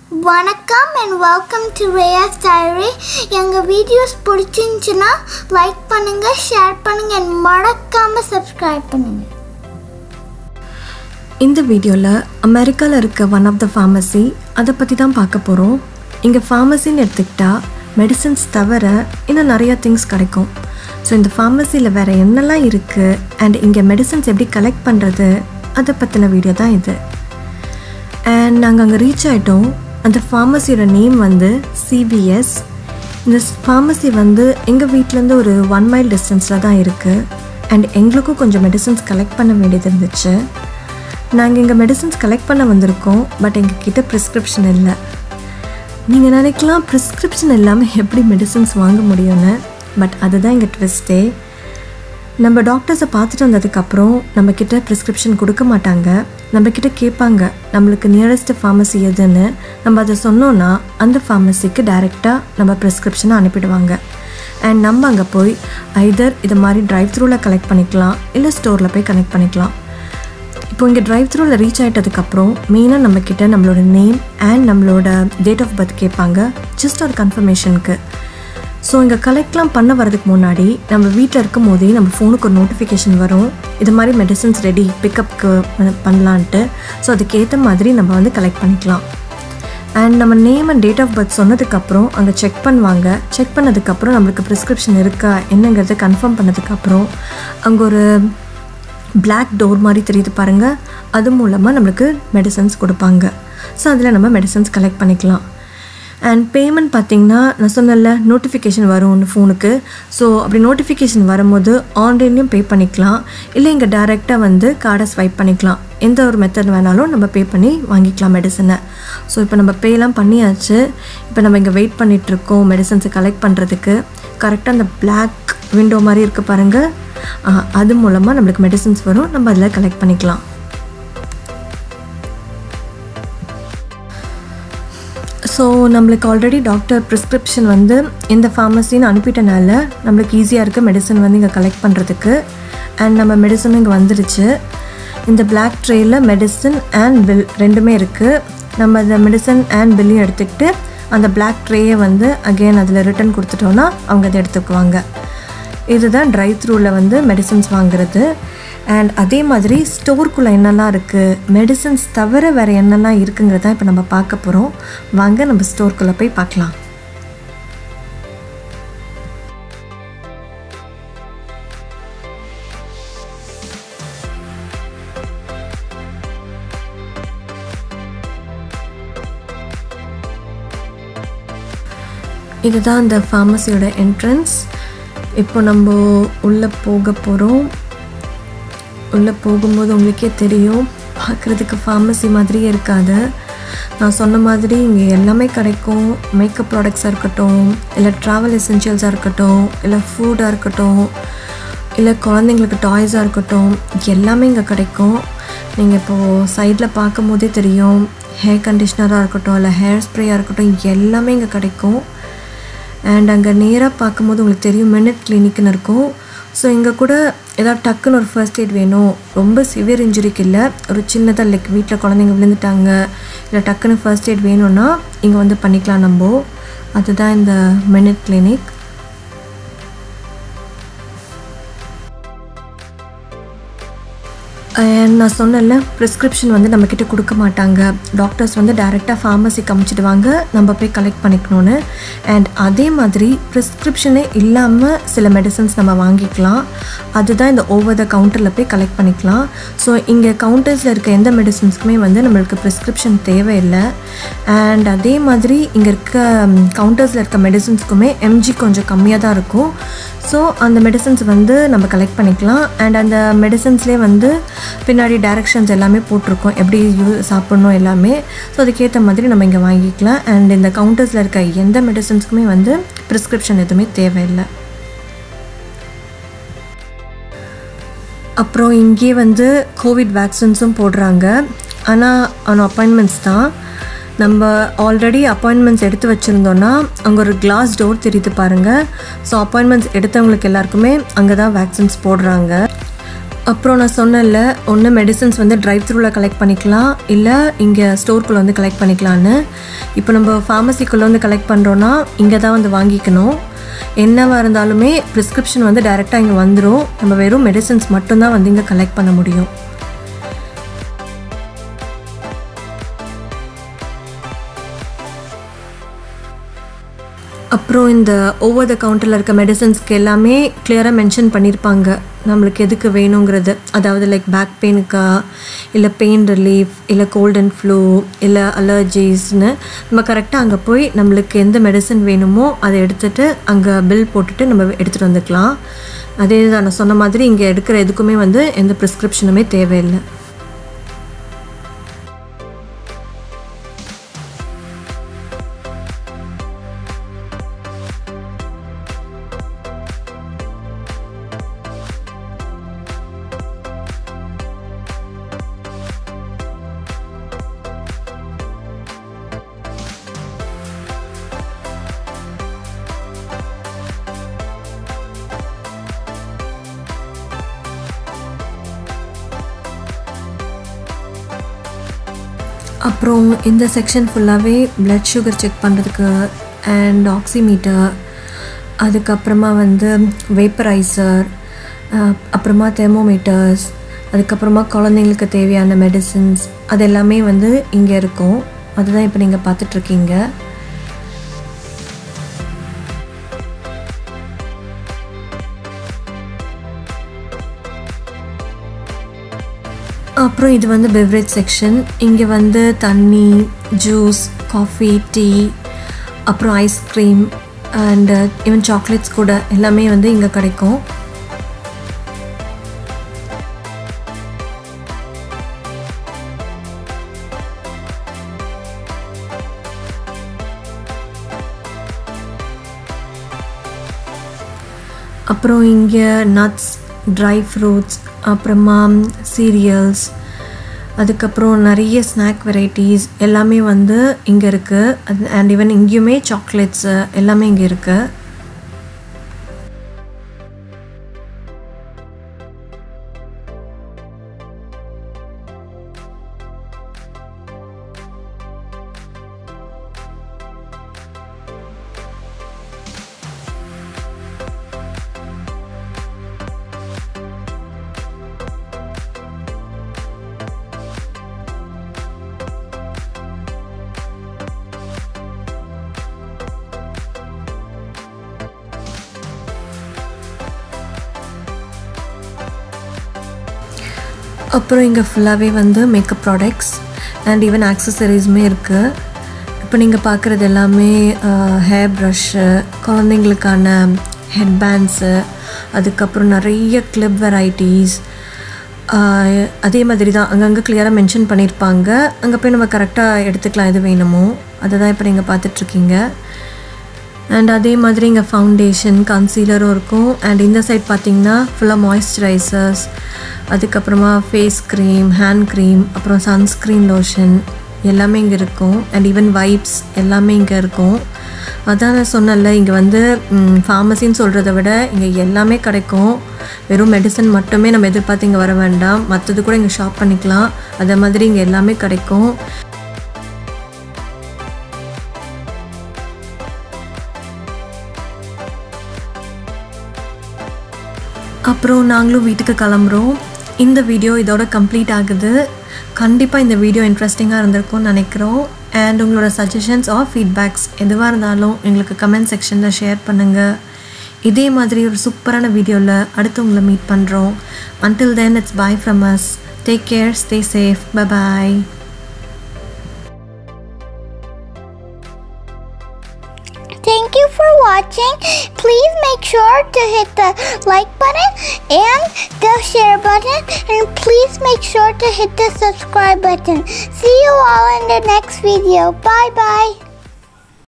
வணக்கம் and welcome to Reyas diary எங்கள் videos பிடிச்சிருந்துச்சுன்னா லைக் பண்ணுங்கள் ஷேர் பண்ணுங்கள் அண்ட் மறக்காமல் சப்ஸ்கிரைப் பண்ணுங்கள் இந்த வீடியோவில் அமெரிக்காவில் இருக்க ஒன் ஆஃப் த ஃபார்மசி அதை பற்றி தான் பார்க்க போகிறோம் இங்கே ஃபார்மசின்னு எடுத்துக்கிட்டா மெடிசன்ஸ் தவிர இன்னும் நிறையா திங்ஸ் கிடைக்கும் ஸோ இந்த ஃபார்மசியில் வேறு என்னெல்லாம் இருக்குது அண்ட் இங்கே மெடிசன்ஸ் எப்படி கலெக்ட் பண்ணுறது அதை பற்றின வீடியோ தான் இது அண்ட் நாங்கள் அங்கே ரீச் ஆகிட்டோம் அந்த ஃபார்மசியோட நேம் வந்து சிபிஎஸ் இந்த ஃபார்மசி வந்து எங்கள் வீட்டிலேருந்து ஒரு ஒன் மைல் டிஸ்டன்ஸில் தான் இருக்குது அண்ட் எங்களுக்கும் கொஞ்சம் மெடிசன்ஸ் கலெக்ட் பண்ண வேண்டியது இருந்துச்சு நாங்கள் இங்கே மெடிசன்ஸ் கலெக்ட் பண்ண வந்திருக்கோம் பட் எங்கள் கிட்ட ப்ரிஸ்கிரிப்ஷன் இல்லை நீங்கள் நினைக்கலாம் ப்ரிஸ்கிரிப்ஷன் இல்லாமல் எப்படி மெடிசன்ஸ் வாங்க முடியும்னு பட் அதுதான் எங்கள் ட்விஸ்ட்டே நம்ம டாக்டர்ஸை பார்த்துட்டு வந்ததுக்கப்புறம் நம்மக்கிட்ட ப்ரிஸ்கிரிப்ஷன் கொடுக்க மாட்டாங்க நம்மக்கிட்ட கேட்பாங்க நம்மளுக்கு நியரஸ்ட் ஃபார்மசி எதுன்னு நம்ம அதை சொன்னோன்னா அந்த ஃபார்மசிக்கு டைரெக்டாக நம்ம ப்ரிஸ்கிரிப்ஷனை அனுப்பிடுவாங்க அண்ட் நம்ம அங்கே போய் ஐதர் இது மாதிரி ட்ரைவ் த்ரூவில் கலெக்ட் பண்ணிக்கலாம் இல்லை ஸ்டோரில் போய் கனெக்ட் பண்ணிக்கலாம் இப்போ இங்கே ட்ரைவ் த்ரூவில் ரீச் ஆகிட்டதுக்கப்புறம் மெயினாக நம்மக்கிட்ட நம்மளோட நேம் அண்ட் நம்மளோட டேட் ஆஃப் பர்த் கேட்பாங்க ஜஸ்ட் ஒரு கன்ஃபர்மேஷனுக்கு ஸோ இங்கே கலெக்ட்லாம் பண்ண வரதுக்கு முன்னாடி நம்ம வீட்டில் இருக்கும் போதே நம்ம ஃபோனுக்கு ஒரு நோட்டிஃபிகேஷன் வரும் இது மாதிரி மெடிசன்ஸ் ரெடி பிக்கப்க்கு பண்ணலான்ட்டு ஸோ அதுக்கேற்ற மாதிரி நம்ம வந்து கலெக்ட் பண்ணிக்கலாம் அண்ட் நம்ம name and date of birth சொன்னதுக்கப்புறம் அங்கே செக் பண்ணுவாங்க செக் பண்ணதுக்கப்புறம் நம்மளுக்கு ப்ரிஸ்கிரிப்ஷன் இருக்கா என்னங்கிறத கன்ஃபார்ம் பண்ணதுக்கப்புறம் அங்கே ஒரு பிளாக் டோர் மாதிரி தெரியுது பாருங்கள் அது மூலமாக நம்மளுக்கு மெடிசன்ஸ் கொடுப்பாங்க ஸோ அதில் நம்ம மெடிசன்ஸ் கலெக்ட் பண்ணிக்கலாம் அண்ட் பேமெண்ட் பார்த்திங்கன்னா நான் சொன்னல நோட்டிஃபிகேஷன் வரும் ஒன்று ஃபோனுக்கு ஸோ அப்படி நோட்டிஃபிகேஷன் வரும்போது ஆன்லைன்லேயும் பே பண்ணிக்கலாம் இல்லை இங்கே டேரெக்டாக வந்து கார்டை ஸ்வைப் பண்ணிக்கலாம் எந்த ஒரு மெத்தட் வேணாலும் நம்ம பே பண்ணி வாங்கிக்கலாம் மெடிசனை ஸோ இப்போ நம்ம பேலாம் பண்ணியாச்சு இப்போ நம்ம இங்கே வெயிட் பண்ணிகிட்ருக்கோம் மெடிசன்ஸை கலெக்ட் பண்ணுறதுக்கு கரெக்டாக அந்த பிளாக் விண்டோ மாதிரி இருக்குது பாருங்கள் அது மூலமாக நம்மளுக்கு மெடிசன்ஸ் வரும் நம்ம அதில் கலெக்ட் பண்ணிக்கலாம் ஸோ நம்மளுக்கு ஆல்ரெடி டாக்டர் ப்ரிஸ்கிரிப்ஷன் வந்து இந்த ஃபார்மசின்னு அனுப்பிட்டனால நம்மளுக்கு ஈஸியாக இருக்குது மெடிசன் வந்து இங்கே கலெக்ட் பண்ணுறதுக்கு அண்ட் நம்ம மெடிசனும் இங்கே வந்துருச்சு இந்த பிளாக் ட்ரேயில் மெடிசன் அண்ட் பில் ரெண்டுமே இருக்குது நம்ம இந்த மெடிசன் அண்ட் பில்லையும் எடுத்துக்கிட்டு அந்த பிளாக் ட்ரேயை வந்து அகெயின் அதில் ரிட்டன் கொடுத்துட்டோன்னா அவங்க அதை எடுத்துக்குவாங்க இதுதான் ட்ரை த்ரூவில் வந்து மெடிசன்ஸ் வாங்குறது அண்ட் அதே மாதிரி ஸ்டோருக்குள்ளே என்னெல்லாம் இருக்குது மெடிசன்ஸ் தவிர வேறு என்னெல்லாம் இருக்குங்கிறத இப்போ நம்ம பார்க்க போகிறோம் வாங்க நம்ம ஸ்டோருக்குள்ளே போய் பார்க்கலாம் இதுதான் அந்த ஃபார்மசியோட என்ட்ரன்ஸ் இப்போ நம்ம உள்ளே போக போகிறோம் உள்ளே போகும்போது உங்களுக்கே தெரியும் பார்க்குறதுக்கு ஃபார்மசி மாதிரியே இருக்காது நான் சொன்ன மாதிரி இங்கே எல்லாமே கிடைக்கும் மேக்கப் ப்ராடக்ட்ஸாக இருக்கட்டும் இல்லை ட்ராவல் எசென்ஷியல்ஸாக இருக்கட்டும் இல்லை ஃபுட்டாக இருக்கட்டும் இல்லை குழந்தைங்களுக்கு டாய்ஸாக இருக்கட்டும் எல்லாமே இங்கே கிடைக்கும் நீங்கள் இப்போது சைடில் பார்க்கும் போதே தெரியும் ஹேர் கண்டிஷ்னராக இருக்கட்டும் இல்லை ஹேர் ஸ்ப்ரேயாக இருக்கட்டும் எல்லாமே இங்கே கிடைக்கும் அண்ட் அங்கே நேராக பார்க்கும்போது உங்களுக்கு தெரியும் மினிட் கிளினிக்னு இருக்கும் ஸோ இங்கே கூட ஏதாவது டக்குன்னு ஒரு ஃபர்ஸ்ட் எய்ட் வேணும் ரொம்ப சிவியர் இன்ஜுரிக்கு இல்லை ஒரு சின்னதாக லைக் வீட்டில் குழந்தைங்க விழுந்துட்டாங்க இல்லை டக்குன்னு ஃபர்ஸ்ட் எய்ட் வேணும்னா இங்கே வந்து பண்ணிக்கலாம் நம்ம அதுதான் இந்த மினிட் கிளினிக் நான் சொன்னல ப்ரிஸ்கிரிப்ஷன் வந்து நம்மக்கிட்ட கொடுக்க மாட்டாங்க டாக்டர்ஸ் வந்து டைரெக்டாக ஃபார்மசிக்கு அமுச்சிடுவாங்க நம்ம போய் கலெக்ட் பண்ணிக்கணும்னு அண்ட் அதே மாதிரி ப்ரிஸ்கிரிப்ஷனே இல்லாமல் சில மெடிசன்ஸ் நம்ம வாங்கிக்கலாம் அதுதான் இந்த ஓவர் த கவுண்டரில் போய் கலெக்ட் பண்ணிக்கலாம் ஸோ இங்கே கவுண்டர்ஸில் இருக்க எந்த மெடிசன்ஸ்க்குமே வந்து நம்மளுக்கு ப்ரிஸ்கிரிப்ஷன் தேவையில்லை அண்ட் அதே மாதிரி இங்கே இருக்க கவுண்டர்ஸில் இருக்க மெடிசன்ஸ்க்குமே எம்ஜி கொஞ்சம் கம்மியாக தான் இருக்கும் ஸோ அந்த மெடிசன்ஸ் வந்து நம்ம கலெக்ட் பண்ணிக்கலாம் அண்ட் அந்த மெடிசன்ஸ்லேயே வந்து பின்னாடி டைரக்ஷன்ஸ் எல்லாமே போட்டிருக்கோம் எப்படி யூ சாப்பிட்ணும் எல்லாமே ஸோ அதுக்கேற்ற மாதிரி நம்ம இங்கே வாங்கிக்கலாம் அண்ட் இந்த கவுண்டர்ஸில் இருக்க எந்த மெடிசன்ஸ்க்குமே வந்து ப்ரிஸ்கிரிப்ஷன் எதுவுமே தேவையில்லை அப்புறம் இங்கே வந்து கோவிட் வேக்சின்ஸும் போடுறாங்க ஆனால் ஆன் அப்பாயின்மெண்ட்ஸ் தான் நம்ம ஆல்ரெடி அப்பாயின்மெண்ட்ஸ் எடுத்து வச்சுருந்தோன்னா அங்கே ஒரு கிளாஸ் டோர் தெரியுது பாருங்கள் ஸோ அப்பாயின்மெண்ட்ஸ் எடுத்தவங்களுக்கு எல்லாருக்குமே அங்கே தான் வேக்சின்ஸ் போடுறாங்க அப்புறம் நான் சொன்னேன்ல ஒன்று மெடிசன்ஸ் வந்து ட்ரைவ் த்ரூவில் கலெக்ட் பண்ணிக்கலாம் இல்லை இங்கே ஸ்டோர்க்குள்ளே வந்து கலெக்ட் பண்ணிக்கலான்னு இப்போ நம்ம ஃபார்மசிக்குள்ளே வந்து கலெக்ட் பண்ணுறோன்னா இங்கே தான் வந்து வாங்கிக்கணும் என்னவாக இருந்தாலுமே ப்ரிஸ்கிரிப்ஷன் வந்து டைரெக்டாக இங்கே வந்துடும் நம்ம வெறும் மெடிசன்ஸ் மட்டும்தான் வந்து இங்கே கலெக்ட் பண்ண முடியும் அப்புறம் இந்த ஓவர் த கவுண்டரில் இருக்க மெடிசன்ஸ்க்கு எல்லாமே கிளியராக மென்ஷன் பண்ணியிருப்பாங்க நம்மளுக்கு எதுக்கு வேணுங்கிறது அதாவது லைக் பேக் பெயினுக்கா இல்லை பெயின் ரிலீஃப் இல்லை கோல்ட் அண்ட் ஃப்ளூ இல்லை அலர்ஜிஸ்னு நம்ம கரெக்டாக அங்கே போய் நம்மளுக்கு எந்த மெடிசன் வேணுமோ அதை எடுத்துகிட்டு அங்கே பில் போட்டுட்டு நம்ம எடுத்துகிட்டு வந்துக்கலாம் அதே தான் நான் சொன்ன மாதிரி இங்கே எடுக்கிற எதுக்குமே வந்து எந்த ப்ரிஸ்கிரிப்ஷனுமே தேவையில்லை அப்புறம் இந்த செக்ஷன் ஃபுல்லாகவே பிளட் சுகர் செக் பண்ணுறதுக்கு அண்ட் ஆக்சிமீட்டர் அதுக்கப்புறமா வந்து வேப்பரைசர் அப்புறமா தெர்மோமீட்டர்ஸ் அதுக்கப்புறமா குழந்தைங்களுக்கு தேவையான மெடிசின்ஸ் அது எல்லாமே வந்து இங்கே இருக்கும் அதுதான் இப்போ நீங்கள் பார்த்துட்ருக்கீங்க அப்புறம் இது வந்து பெவரேஜ் செக்ஷன் இங்கே வந்து தண்ணி ஜூஸ் காஃபி டீ அப்புறம் ஐஸ்கிரீம் அண்ட் ஈவன் சாக்லேட்ஸ் கூட எல்லாமே வந்து இங்கே கிடைக்கும் அப்புறம் இங்கே நட்ஸ் ட்ரை ஃப்ரூட்ஸ் அப்புறமா சீரியல்ஸ் அதுக்கப்புறம் நிறைய ஸ்நாக் வெரைட்டிஸ் எல்லாமே வந்து இங்கே இருக்குது அண்ட் ஈவன் இங்கேயுமே சாக்லேட்ஸு எல்லாமே இங்கே இருக்குது அப்புறம் இங்கே ஃபுல்லாகவே வந்து மேக்கப் ப்ராடக்ட்ஸ் அண்ட் ஈவன் ஆக்சசரிஸுமே இருக்குது இப்போ நீங்கள் பார்க்குறது எல்லாமே ஹேர் ப்ரஷ்ஷு குழந்தைங்களுக்கான ஹெட் பேண்ட்ஸு அதுக்கப்புறம் நிறைய கிளிப் வெரைட்டிஸ் அதே மாதிரி தான் அங்கங்கே கிளியராக மென்ஷன் பண்ணியிருப்பாங்க அங்கே போய் நம்ம கரெக்டாக எடுத்துக்கலாம் எது வேணுமோ அதை தான் இப்போ நீங்கள் பார்த்துட்ருக்கீங்க அண்ட் அதே மாதிரி இங்கே ஃபவுண்டேஷன் கன்சீலரும் இருக்கும் அண்ட் இந்த சைட் பார்த்தீங்கன்னா ஃபுல்லாக மாய்ஸ்சரைசர்ஸ் அதுக்கப்புறமா ஃபேஸ் க்ரீம் ஹேண்ட் க்ரீம் அப்புறம் சன்ஸ்க்ரீன் லோஷன் எல்லாமே இங்கே இருக்கும் அண்ட் ஈவன் வைப்ஸ் எல்லாமே இங்கே இருக்கும் அதான் நான் சொன்னேன்ல இங்கே வந்து ஃபார்மசின்னு சொல்கிறத விட இங்கே எல்லாமே கிடைக்கும் வெறும் மெடிசன் மட்டுமே நம்ம எதிர்பார்த்து இங்கே வர வேண்டாம் மற்றது கூட இங்கே ஷாப் பண்ணிக்கலாம் அதே மாதிரி இங்கே எல்லாமே கிடைக்கும் அப்புறம் நாங்களும் வீட்டுக்கு கிளம்புறோம் இந்த வீடியோ இதோட கம்ப்ளீட் ஆகுது கண்டிப்பாக இந்த வீடியோ இன்ட்ரெஸ்டிங்காக இருந்திருக்கும்னு நினைக்கிறோம் அண்ட் உங்களோட சஜஷன்ஸ் ஆர் ஃபீட்பேக்ஸ் எதுவாக இருந்தாலும் எங்களுக்கு கமெண்ட் செக்ஷனில் ஷேர் பண்ணுங்கள் இதே மாதிரி ஒரு சூப்பரான வீடியோவில் அடுத்து உங்களை மீட் பண்ணுறோம் until then it's bye from us take care stay safe bye Thank you for watching. Please make sure to hit the like button and the share button. And please make sure to hit the subscribe button. See you all in the next video. Bye bye.